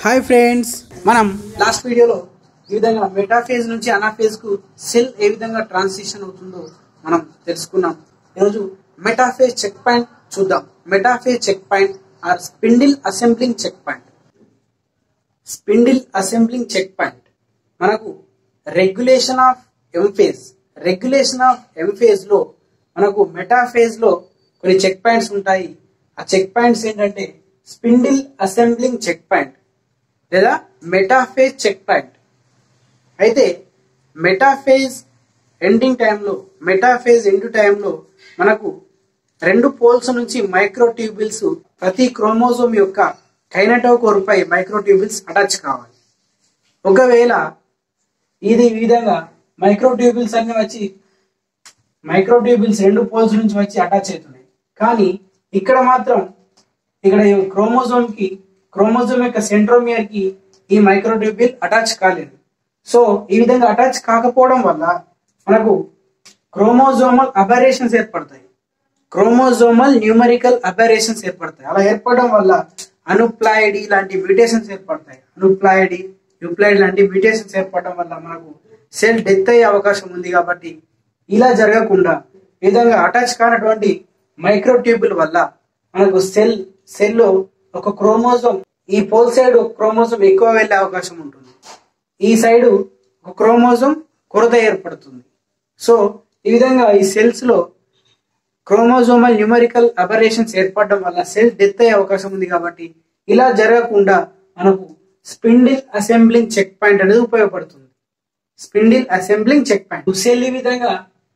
hi friends మనం last వీడియోలో ఈ విధంగా మెటాఫేజ్ నుంచి అనాఫేజ్ కు సెల్ ఏ విధంగా ట్రాన్సిషన్ అవుతుందో మనం తెలుసుకున్నాం ఈరోజు మెటాఫేజ్ చెక్ పాయింట్ చూద్దాం metaphase checkpoint or spindle assembling checkpoint spindle assembling checkpoint మనకు regulation of M phase regulation of M phase లో మనకు మెటాఫేజ్ లో కొన్ని చెక్ పాయింట్స్ ఉంటాయి ఆ చెక్ పాయింట్స్ ఏంటంటే స్పిండిల్ అసెంబ్లింగ్ చెక్ పాయింట్ లేదా మెటాఫేజ్ చెక్ పాయింట్ అయితే మెటాఫేజ్ ఎండింగ్ టైంలో మెటాఫేజ్ ఎండ్ టైంలో మనకు రెండు పోల్స్ నుంచి మైక్రోట్యూబుల్స్ ప్రతి క్రోమోజోమ్ యొక్క కైనటోకోర్ పై మైక్రోట్యూబుల్స్ అటాచ్ కావాలి ఒకవేళ ఇది ఈ విధంగా మైక్రోట్యూబుల్స్ అన్ని వచ్చి మైక్రోట్యూబుల్స్ రెండు పోల్స్ నుంచి వచ్చి అటాచ్ అవుతున్నాయి కానీ ఇక్కడ మాత్రం ఇక్కడ క్రోమోజోమ్ కి క్రోమోజోమ్ యొక్క సెంట్రోమియర్ కి ఈ మైక్రోట్యూబుల్ అటాచ్ కాలేదు సో ఈ విధంగా అటాచ్ కాకపోవడం వల్ల మనకు క్రోమోజోమల్ అబరేషన్స్ ఏర్పడతాయి క్రోమోజోమల్ న్యూమరికల్ అబరేషన్స్ ఏర్పడతాయి అలా ఏర్పడడం వల్ల అనుప్లాయిడి లాంటి మ్యూటేషన్స్ ఏర్పడతాయి అనుప్లాయిడి న్యూప్లాయిడ్ లాంటి మ్యూటేషన్స్ ఏర్పడడం వల్ల మనకు సెల్ డెత్ అయ్యే అవకాశం ఉంది కాబట్టి ఇలా జరగకుండా ఈ విధంగా అటాచ్ కానటువంటి మైక్రోట్యూబుల్ వల్ల మనకు సెల్ సెల్ లో ఒక క్రోమోజోమ్ ఈ పోల్ సైడ్ క్రోమోజోమ్ ఎక్కువ వెళ్ళే అవకాశం ఉంటుంది ఈ సైడ్ ఒక క్రోమోజోమ్ కొరత ఏర్పడుతుంది సో ఈ విధంగా ఈ సెల్స్ లో క్రోమోజోమల్ న్యూమరికల్ అబరేషన్స్ ఏర్పడడం వల్ల సెల్ డెత్ అయ్యే అవకాశం ఉంది కాబట్టి ఇలా జరగకుండా మనకు స్పిండిల్ అసెంబ్లింగ్ చెక్ పాయింట్ అనేది ఉపయోగపడుతుంది spindle assembling checkpoint cell ఈ విధంగా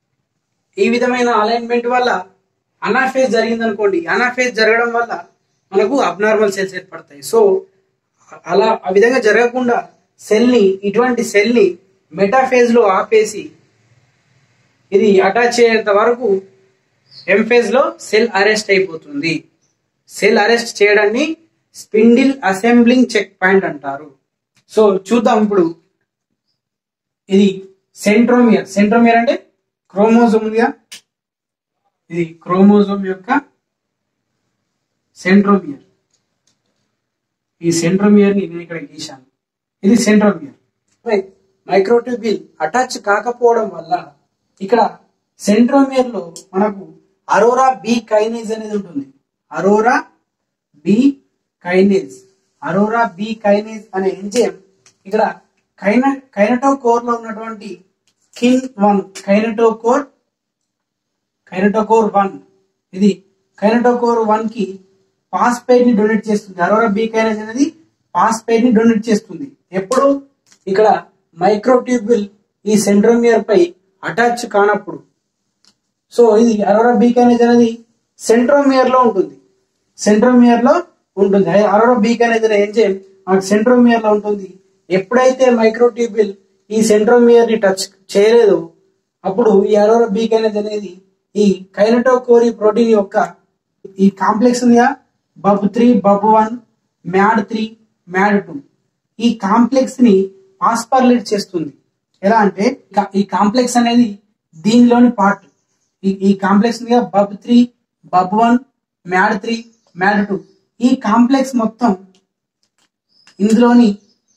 ఈ విధమైన అలైన్మెంట్ వల్ల అనాఫేజ్ జరిగింది అనుకోండి అనాఫేజ్ జరగడం వల్ల మనకు అబ్నార్మల్ సెల్స్ ఏర్పడతాయి సో అలా ఆ విధంగా జరగకుండా సెల్ ని ఇటువంటి సెల్ ని మెటాఫేజ్ లో ఆపేసి ఇది అటాచ్ అయ్యేంత వరకు ఎంఫేజ్ లో సెల్ అరెస్ట్ అయిపోతుంది సెల్ అరెస్ట్ చేయడాన్ని స్పిండిల్ అసెంబ్లింగ్ చెక్ పాయింట్ అంటారు సో చూద్దాం ఇప్పుడు ఇది సెంట్రోమియర్ సెంట్రోమియర్ అంటే క్రోమోజోమ్ ఉందిగా ఇది క్రోమోజోమ్ యొక్క సెంట్రోమియర్ ఈ సెంట్రోమియర్ ని నేను ఇక్కడ గీశాను ఇది సెంట్రోమియర్ మైక్రోట్యూబిల్ అటాచ్ కాకపోవడం వల్ల ఇక్కడ సెంట్రోమియర్ లో మనకు అరోరా బి కైనేజ్ అనేది ఉంటుంది Aurora B kinase Aurora B kinase అనే ఎంజైమ్ ఇక్కడ కైన కైనటోకోర్ లో ఉన్నటువంటి kin one kinetochore kinetochore one ఇది కైనటోకోర్ వన్ కి పాస్పైడ్ ని డొనేట్ చేస్తుంది అరోరా బి కైనేజ్ అనేది పాస్పైడ్ ని డొనేట్ చేస్తుంది ఎప్పుడు ఇక్కడ మైక్రోట్యూబుల్ ఈ సెంట్రోమియర్ పై అటాచ్ కానప్పుడు సో ఇది అరోరా బీ కైనేజ్ అనేది సెంట్రోమియర్ లో ఉంటుంది సెంట్రోమియర్ లో ఉంటుంది అరోరా బీ కైనేజ్ అనే ఎంజైమ్ మనకు సెంట్రోమియర్ లో ఉంటుంది ఎప్పుడైతే మైక్రోట్యూబుల్ ఈ సెంట్రోమియర్ ని టచ్ చేయలేదు అప్పుడు ఈ అరోరా బీ కైనేజ్ అనేది ఈ కైనటోకోరి ప్రోటీన్ యొక్క ఈ కాంప్లెక్స్ ఉందిగా Bub three Bub one Mad three Mad two ఈ కాంప్లెక్స్ ని పాస్పర్లేట్ చేస్తుంది ఎలా అంటే ఈ కాంప్లెక్స్ అనేది దీనిలోని పార్ట్ ఈ ఈ complex Bub three Bub one Mad three Mad two ఈ కాంప్లెక్స్ మొత్తం ఇందులోని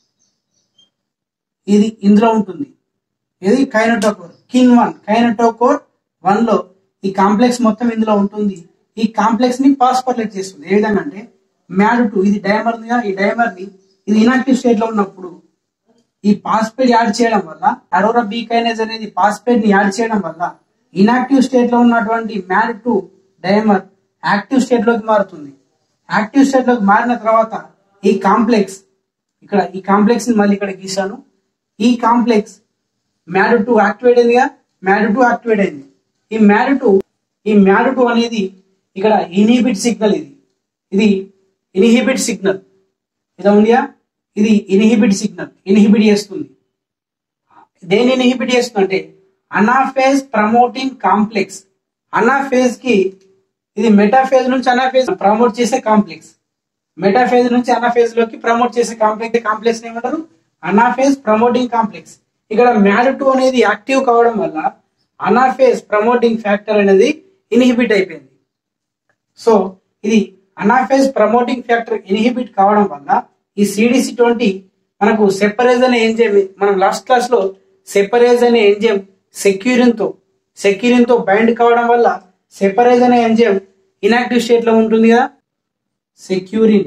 ఇది ఇందులో ఉంటుంది ఇది kinetochore kin one kinetochore one లో ఈ కాంప్లెక్స్ మొత్తం ఇందులో ఉంటుంది ఈ కాంప్లెక్స్ ని పాస్పర్లేట్ చేస్తుంది ఏ విధంగా అంటే మ్యాడ్ టూ ఇది డైమర్ ఈ డైమర్ ని ఇది ఇనాక్టివ్ స్టేట్ లో ఉన్నప్పుడు ఈ పాస్పేట్ యాడ్ చేయడం వల్ల అరోరా బీ కైనేజ్ అనేది పాస్పేట్ ని యాడ్ చేయడం వల్ల ఇనాక్టివ్ స్టేట్ లో ఉన్నటువంటి Mad two dimer active state లోకి మారుతుంది యాక్టివ్ స్టేట్ లోకి మారిన తర్వాత ఈ కాంప్లెక్స్ ఇక్కడ ఈ కాంప్లెక్స్ ని మళ్ళీ ఇక్కడ గీసాను ఈ కాంప్లెక్స్ మ్యాడ్ టు యాక్టివేట్ అయిందిగా మ్యాడ్ టు యాక్టివేట్ అయింది ఈ మ్యాడ్ టు ఈ మ్యాడ్ టు అనేది ఇక్కడ ఇన్హిబిట్ సిగ్నల్ ఇది ఇది ఇన్హిబిట్ సిగ్నల్ ఇది ఉందిగా ఇది ఇన్హిబిట్ సిగ్నల్ ఇన్హిబిట్ చేస్తుంది దేని ఇన్హిబిట్ చేస్తుంది అంటే అనాఫేజ్ ప్రమోటింగ్ కాంప్లెక్స్ అనాఫేజ్ కి ఇది మెటాఫేజ్ నుంచి అనాఫేజ్ ప్రమోట్ చేసే కాంప్లెక్స్ మెటాఫేజ్ నుంచి అనాఫేజ్ లోకి ప్రమోట్ చేసే కాంప్లెక్స్ కాంప్లెక్స్ ఏమంటారు అనాఫేజ్ ప్రమోటింగ్ కాంప్లెక్స్ ఇక్కడ మ్యాడ్ టూ అనేది యాక్టివ్ కావడం వల్ల అనాఫేజ్ ప్రమోటింగ్ ఫ్యాక్టర్ అనేది ఇన్హిబిట్ అయిపోయింది సో ఇది అనాఫేజ్ ప్రమోటింగ్ ఫ్యాక్టర్ ఇన్హిబిట్ కావడం వల్ల ఈ సిడిసి ట్వంటీ మనకు సెపరేజ్ అనే ఎంజైమ్ మనం లాస్ట్ క్లాస్ లో సెపరేజ్ అనే ఎంజైమ్ సెక్యూరిన్ తో సెక్యూరిన్ తో బైండ్ కావడం వల్ల సెపరేజ్ అనే ఎంజైమ్ ఇనాక్టివ్ స్టేట్ లో ఉంటుంది కదా సెక్యూరిన్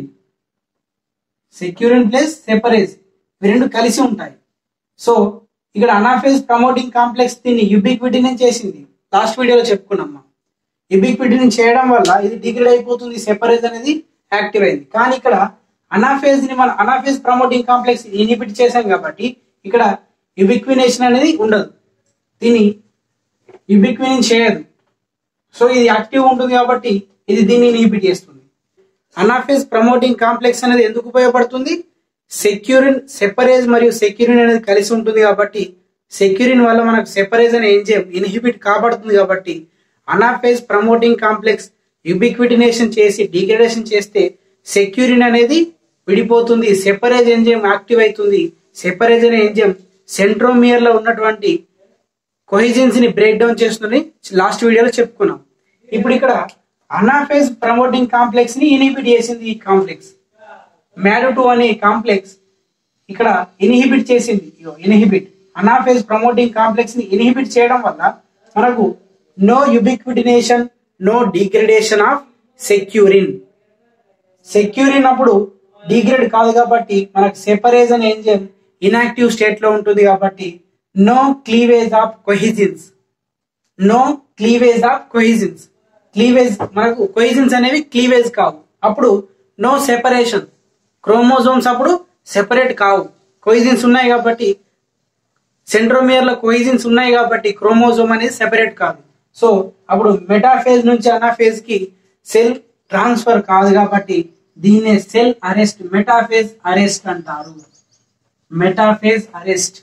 సెక్యూరిన్ ప్లస్ సెపరేజ్ ఇవి రెండు కలిసి ఉంటాయి సో ఇక్కడ అనాఫేజ్ ప్రమోటింగ్ కాంప్లెక్స్ దీన్ని యుబిక్విటీని చేసింది లాస్ట్ వీడియోలో చెప్పుకున్నామ్మా యుబిక్విటీని చేయడం వల్ల ఇది డిగ్రేడ్ అయిపోతుంది సెపరేజ్ అనేది యాక్టివ్ అయింది కానీ ఇక్కడ అనాఫేజ్ ని మనం అనాఫేజ్ ప్రమోటింగ్ కాంప్లెక్స్ ఇనిబిట్ చేశాం కాబట్టి ఇక్కడ యుబిక్వినేషన్ అనేది ఉండదు దీన్ని యుబిక్విన్ చేయదు సో ఇది యాక్టివ్ ఉంటుంది కాబట్టి ఇది దీన్ని ఇనిబిట్ చేస్తుంది అనాఫేజ్ ప్రమోటింగ్ కాంప్లెక్స్ అనేది ఎందుకు ఉపయోగపడుతుంది సెక్యూరిన్ సెపరేజ్ మరియు సెక్యూరిన్ అనేది కలిసి ఉంటుంది కాబట్టి సెక్యూరిన్ వల్ల మనకు సెపరేజ్ అనే ఎంజైమ్ ఇన్హిబిట్ కాబడుతుంది కాబట్టి అనాఫేజ్ ప్రమోటింగ్ కాంప్లెక్స్ యుబిక్విటినేషన్ చేసి డిగ్రేడేషన్ చేస్తే సెక్యూరిన్ అనేది విడిపోతుంది సెపరేజ్ ఎంజైమ్ యాక్టివ్ అవుతుంది సెపరేజ్ అనే ఎంజైమ్ సెంట్రోమియర్ లో ఉన్నటువంటి కొహిజెన్స్ ని బ్రేక్ డౌన్ చేస్తుందని లాస్ట్ వీడియోలో చెప్పుకున్నాం ఇప్పుడు ఇక్కడ అనాఫేజ్ ప్రమోటింగ్ కాంప్లెక్స్ ని ఇన్హిబిట్ చేసింది ఈ కాంప్లెక్స్ మ్యాడో టూ అనే కాంప్లెక్స్ ఇక్కడ ఇన్హిబిట్ చేసింది ఇన్హిబిట్ అనాఫేజ్ ప్రమోటింగ్ కాంప్లెక్స్ ని ఇన్హిబిట్ చేయడం వల్ల మనకు no ubiquitination no degradation of securin securin అప్పుడు డిగ్రేడ్ కాదు కాబట్టి మనకు సెపరేజ్ అనే ఎంజైమ్ ఇన్యాక్టివ్ స్టేట్ లో ఉంటుంది కాబట్టి no cleavage of cohesins no cleavage of cohesins cleavage మనకు కొహిజిన్స్ అనేవి క్లీవేజ్ కావు అప్పుడు నో సెపరేషన్ క్రోమోజోమ్స్ అప్పుడు సెపరేట్ కావు కొయిజిన్స్ ఉన్నాయి కాబట్టి సెంట్రోమియర్ లో కొయిజిన్స్ ఉన్నాయి కాబట్టి క్రోమోజోమ్ అనేది సెపరేట్ కాదు సో అప్పుడు మెటాఫేజ్ నుంచి అనాఫేజ్ కి సెల్ ట్రాన్స్ఫర్ కాదు కాబట్టి దీన్నే సెల్ అరెస్ట్ మెటాఫేజ్ అరెస్ట్ అంటారు మెటాఫేజ్ అరెస్ట్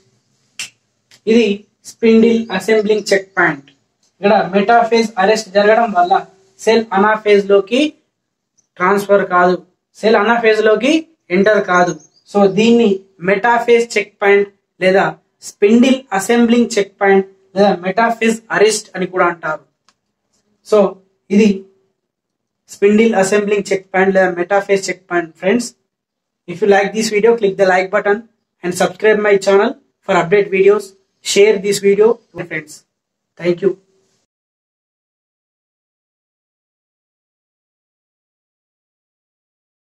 ఇది స్పిండిల్ అసెంబ్లింగ్ చెక్ పాయింట్ ఇక్కడ మెటాఫేజ్ అరెస్ట్ జరగడం వల్ల సెల్ అనాఫేజ్ లోకి ట్రాన్స్ఫర్ కాదు సెల్ అనాఫేజ్ లోకి ఎంటర్ కాదు సో దీన్ని మెటాఫేజ్ చెక్ పాయింట్ లేదా స్పిండిల్ అసెంబ్లింగ్ చెక్ పాయింట్ లేదా మెటాఫేజ్ అరెస్ట్ అని కూడా అంటారు సో ఇది స్పిండిల్ అసెంబ్లింగ్ చెక్ పాయింట్ లేదా metaphase checkpoint friends if you like this video click the like button and subscribe my channel for update videos share this video friends thank you